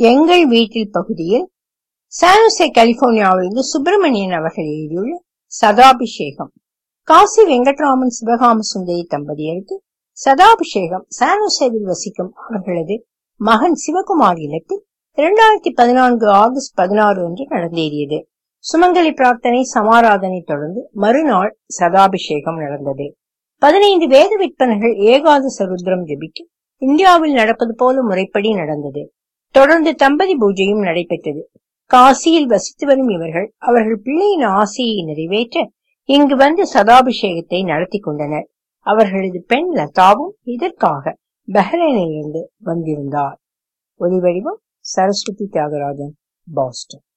எங்கள் வீட்டில் பகுதியில் சானோசே கலிபோர்னியாவிலிருந்து சுப்பிரமணியன் அவர்கள் எழுதியுள்ள சதாபிஷேகம் காசி வெங்கட்ராமன் சிவகாம சுந்தரி தம்பதியருக்கு சதாபிஷேகம் சானோசேவில் வசிக்கும் அவர்களது மகன் சிவகுமார் இல்லத்தில் இரண்டாயிரத்தி பதினான்கு ஆகஸ்ட் பதினாறு அன்று நடந்தேறியது சுமங்கலி பிரார்த்தனை சமாராதனை தொடர்ந்து மறுநாள் சதாபிஷேகம் நடந்தது பதினைந்து வேத விற்பனைகள் ஏகாதச ருத்ரம் ஜபிக்க இந்தியாவில் நடப்பது போல முறைப்படி நடந்தது தொடர்ந்து தம்பதி பூஜையும் நடைபெற்றது காசியில் வசித்து வரும் இவர்கள் அவர்கள் பிள்ளையின் ஆசையை நிறைவேற்ற இங்கு வந்து சதாபிஷேகத்தை நடத்தி கொண்டனர் அவர்களது பெண் லதாவும் இதற்காக பஹ்ரைனிலிருந்து வந்திருந்தார் ஒலிவடிவம் சரஸ்வதி தியாகராஜன் பாஸ்டன்